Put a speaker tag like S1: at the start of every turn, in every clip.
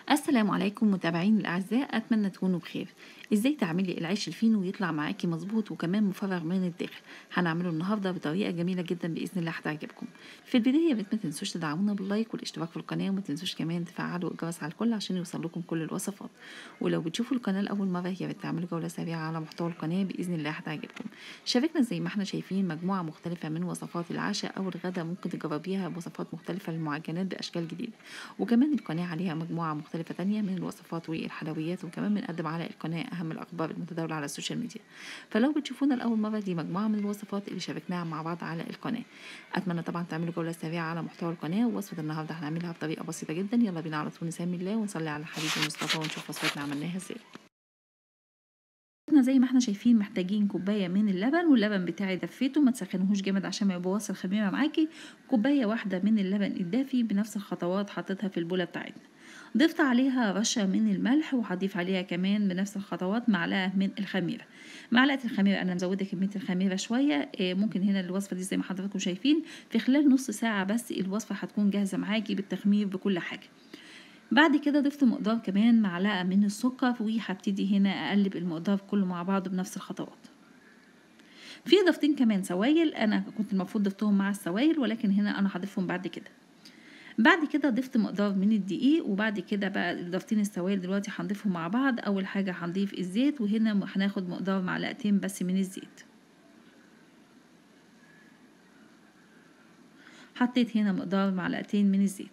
S1: السلام عليكم متابعين الأعزاء أتمنى تكونوا بخير ازاي تعملي العيش الفينو ويطلع معاكي مظبوط وكمان مفرغ من الداخل هنعمله النهارده بطريقه جميله جدا باذن الله هتعجبكم في البدايه ما تنسوش تدعمونا باللايك والاشتراك في القناه وما تنسوش كمان تفعلوا الجرس على الكل عشان يوصل لكم كل الوصفات ولو بتشوفوا القناه لاول مره يا ريت تعملوا جوله سريعه على محتوى القناه باذن الله هتعجبكم شاركنا زي ما احنا شايفين مجموعه مختلفه من وصفات العشاء او الغداء ممكن تجربيها بوصفات مختلفه للمعجنات باشكال جديده وكمان القناه عليها مجموعه مختلفه تانية من الوصفات والحلويات وكمان بنقدم على القناه اهم الاخبار المتداوله على السوشيال ميديا فلو بتشوفونا لاول مره دي مجموعه من الوصفات اللي شاركناها مع بعض على القناه اتمنى طبعا تعملوا جوله سريعه على محتوى القناه ووصفه النهارده هنعملها بطريقه بسيطه جدا يلا بينا على طول نسمي الله ونصلي على حبيب المصطفى ونشوف وصفتنا عملناها ازاي احنا زي ما احنا شايفين محتاجين كوبايه من اللبن واللبن بتاعي دفيته ما تسخنهوش جامد عشان ما يبوظ الخميره معاكي كوبايه واحده من اللبن الدافي بنفس الخطوات حطيتها في البوله بتاعتنا ضفت عليها رشة من الملح وهضيف عليها كمان بنفس الخطوات معلقة من الخميرة معلقة الخميرة أنا مزودة كمية الخميرة شوية ممكن هنا الوصفة دي زي ما حضراتكم شايفين في خلال نص ساعة بس الوصفة هتكون جاهزة معاكي بالتخمير بكل حاجة بعد كده ضفت مقدار كمان معلقة من السكر وهبتدي هنا أقلب المقدار كله مع بعضه بنفس الخطوات في اضافتين كمان سوائل انا كنت المفروض ضفتهم مع السوائل ولكن هنا انا هضيفهم بعد كده بعد كده ضفت مقدار من الدقيق وبعد كده بقى اضافتين السوائل دلوقتي هنضيفهم مع بعض اول حاجه هنضيف الزيت وهنا هناخد مقدار معلقتين بس من الزيت حطيت هنا مقدار معلقتين من الزيت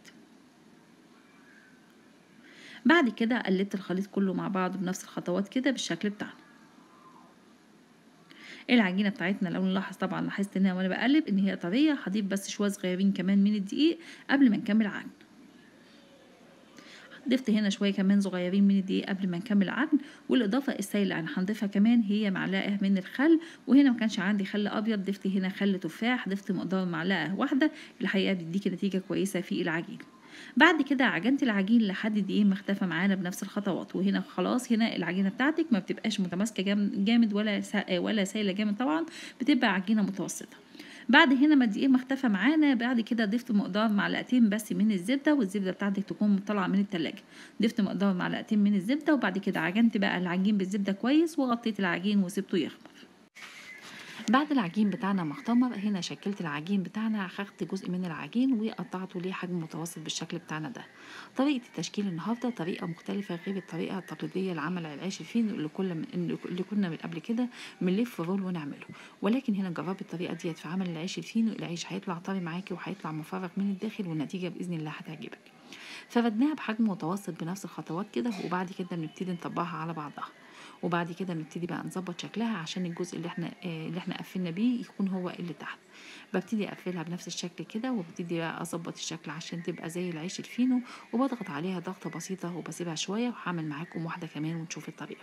S1: بعد كده قلبت الخليط كله مع بعض بنفس الخطوات كده بالشكل بتاعنا العجينه بتاعتنا لو نلاحظ طبعا لاحظت ان وانا بقلب ان هي طريه هضيف بس شويه صغيرين كمان من الدقيق قبل ما نكمل عجن ضفت هنا شويه كمان صغيرين من الدقيق قبل ما نكمل عجن والاضافه السائله انا هنضيفها كمان هي معلقه من الخل وهنا ما كانش عندي خل ابيض ضفت هنا خل تفاح ضفت مقدار معلقه واحده الحقيقه بتديكي نتيجه كويسه في العجين بعد كده عجنت العجين لحد دقيقة ما اختفى معانا بنفس الخطوات وهنا خلاص هنا العجينه بتاعتك ما بتبقاش متماسكه جامد ولا ولا سايله جامد طبعا بتبقى عجينه متوسطه بعد هنا ما الدقيق ما اختفى معانا بعد كده ضفت مقدار معلقتين بس من الزبده والزبده بتاعتك تكون طالعه من التلاجة ضفت مقدار معلقتين من الزبده وبعد كده عجنت بقى العجين بالزبده كويس وغطيت العجين وسبته يخمر بعد العجين بتاعنا ما اختمر هنا شكلت العجين بتاعنا اخدت جزء من العجين وقطعته ليه حجم متوسط بالشكل بتاعنا ده طريقه التشكيل النهارده طريقه مختلفه غير الطريقه التقليديه لعمل العيش الفين اللي كل من اللي كنا من قبل كده بنلف رول ونعمله ولكن هنا جربي الطريقه ديت في عمل العيش الفين العيش هيطلع طري معاكي وهيطلع مفرغ من الداخل والنتيجه باذن الله هتعجبك فردناها بحجم متوسط بنفس الخطوات كده وبعد كده بنبتدي نطبقها على بعضها وبعد كده نبتدي بقى نظبط شكلها عشان الجزء اللي احنا آه اللي احنا قفلنا بيه يكون هو اللي تحت ببتدي اقفلها بنفس الشكل كده وببتدي بقى اظبط الشكل عشان تبقى زي العيش الفينو وبضغط عليها ضغطه بسيطه وبسيبها شويه وهعمل معاكم واحده كمان ونشوف الطريقه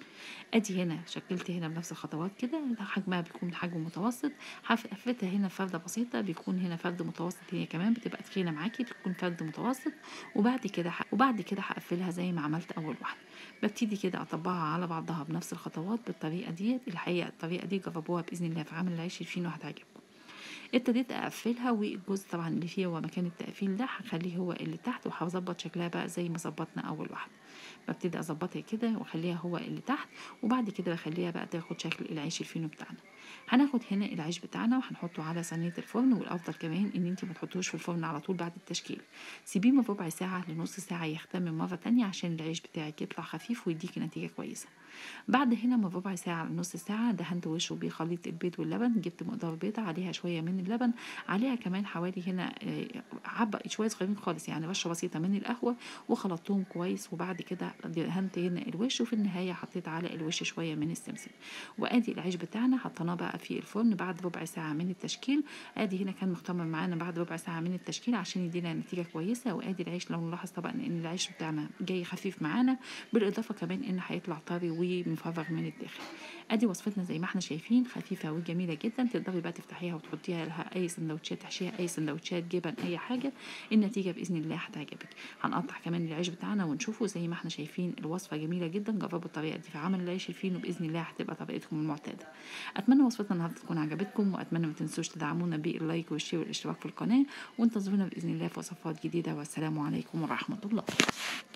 S1: ادي هنا شكلت هنا بنفس الخطوات كده حجمها بيكون حجم متوسط قفلتها هنا فرده بسيطه بيكون هنا فرد متوسط هي كمان بتبقى تخينه معاكي بتكون فرد متوسط وبعد كده وبعد كده هقفلها زي ما عملت اول واحده ببتدي كده اطبقها على بعضها بنفس الخطوات بالطريقه ديت الحقيقه الطريقه دي جربوها باذن الله في عمل العيش الفينو هتعجبكم ابتديت اقفلها والجزء طبعا اللي فيه هو مكان التقفيل ده هخليه هو اللي تحت وهظبط شكلها بقى زي ما ظبطنا اول واحده ببتدي اظبطها كده واخليها هو اللي تحت وبعد كده بخليها بقى تاخد شكل العيش الفينو بتاعنا هناخد هنا العيش بتاعنا وهنحطه على صينيه الفرن والافضل كمان ان انت ما تحطوش في الفرن على طول بعد التشكيل سيبيه من ربع ساعه لنص ساعه يختمر مره تانية عشان العيش بتاعك يطلع خفيف ويديكي نتيجه كويسه بعد هنا من ربع ساعه لنص ساعه دهنت وشه بخليط البيض واللبن جبت مقدار بيضه عليها شويه من اللبن عليها كمان حوالي هنا عبق شويه صغيرين خالص يعني رشه بسيطه من القهوه وخلطتهم كويس وبعد كده دهنت هنا الوش وفي النهايه حطيت على الوش شويه من السمسم وادي العيش بتاعنا حطيناه بقى في الفرن بعد ربع ساعه من التشكيل ادي هنا كان مختمر معانا بعد ربع ساعه من التشكيل عشان يدينا نتيجه كويسه وادي العيش لو نلاحظ طبعا ان العيش بتاعنا جاي خفيف معانا بالاضافه كمان ان هيطلع طري ومفرغ من الداخل ادي وصفتنا زي ما احنا شايفين خفيفه وجميله جدا تقدري بقى تفتحيها وتحطيها لها اي سندوتشات تحشيها اي سندوتشات جبن اي حاجه النتيجه باذن الله هتعجبك هنقطع كمان العيش بتاعنا ونشوفه زي ما احنا شايفين الوصفه جميله جدا جربوا الطريقه دي في عمل العيش الفينو باذن الله هتبقى طريقتكم المعتاده اتمنى وصفتنا النهارده تكون عجبتكم واتمنى ما تنسوش تدعمونا باللايك والشير والاشتراك في القناه وانتظرونا باذن الله في وصفات جديده والسلام عليكم ورحمه الله